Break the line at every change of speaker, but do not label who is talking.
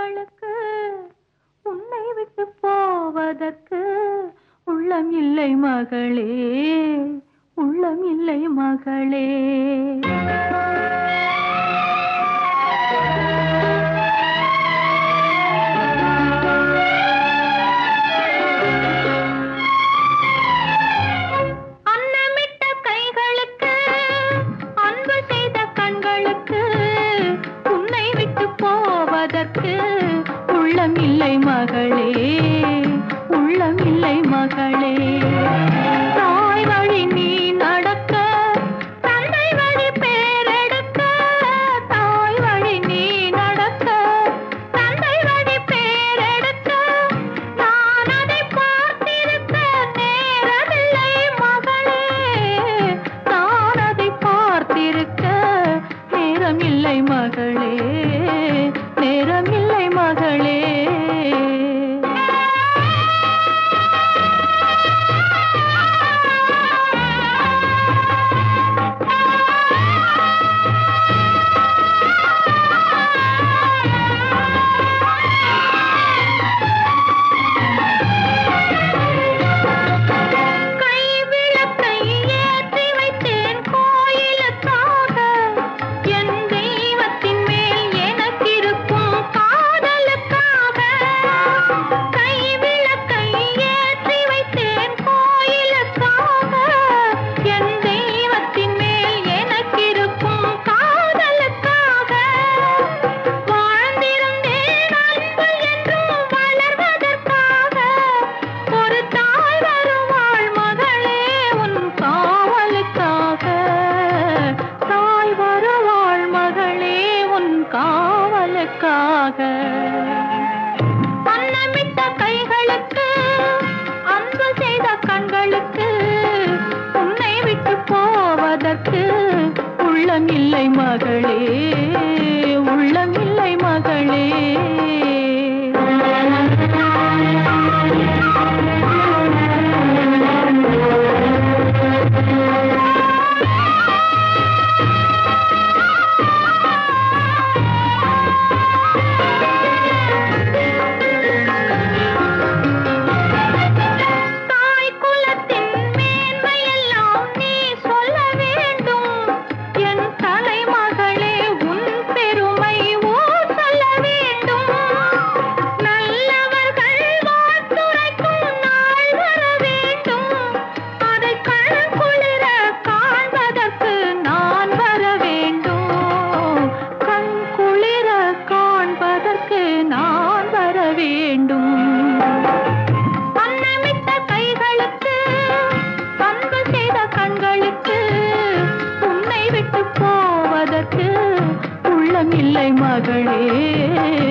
கைகளுக்கு உன்னை விட்டு போவதற்கு உள்ளம் இல்லை மகளே உள்ளம் இல்லை மகளே அன்னமிட்ட கைகளுக்கு அன்பு செய்த கண்களுக்கு உன்னை விட்டு போவதற்கு உள்ளம் இல்லை மகளே உள்ளம் இல்லை மகளே தாய் வழி நீ நடக்க தந்தை வழி பேரெடுக்க தாய் வழி நீ நடக்க தந்தை வழி பேரெடுக்க நான் அதை பார்த்திருக்க நேரமில்லை மகளே நான் அதை பார்த்திருக்க நேரமில்லை மகளே நேரமில்லை மகளே கைவிளக்கை ஏற்றி வைத்தேன் கோயிலுக்காக என் தெய்வத்தின் மேல் எனக்கிருக்கும் காதலுக்காக கைவிளக்கை ஏற்றி வைத்தேன் கோயிலுக்காக என் தெய்வத்தின் மேல் எனக்கிருக்கும் காதலுக்காக வாழ்ந்திருந்தேன் அன்பு என்றும் வளர்வதற்காக ஒரு தாய் வருவாள் மகளே உன் காவலுக்காக தாய் வருவாள் மகளே உன் காவலுக்காக அன்னமிட்ட கைகளுக்கு அன்பு செய்த கண்களுக்கு உன்னை விட்டு போவதற்கு உள்ளம் இல்லை மகளே உள்ளம் இல்லை மகளே தாய் குலத்தின் மேன்மையெல்லாம் நீ சொல்ல வேண்டும் என் தலைமகளே உன் பெருமை ஊர் சொல்ல வேண்டும் நல்லவர்கள் வாழ்த்துரைக்கும் நாள் வர வேண்டும் அதை கண் குளிர காண்பதற்கு நான் வர வேண்டும் கண் குளிர காண்பதற்கு நான் வர வேண்டும் அன்னமிட்ட கைகளுக்கு அன்பு செய்த கண்களுக்கு உன்னை விட்டு போவதற்கு உள்ளம் இல்லை மகளே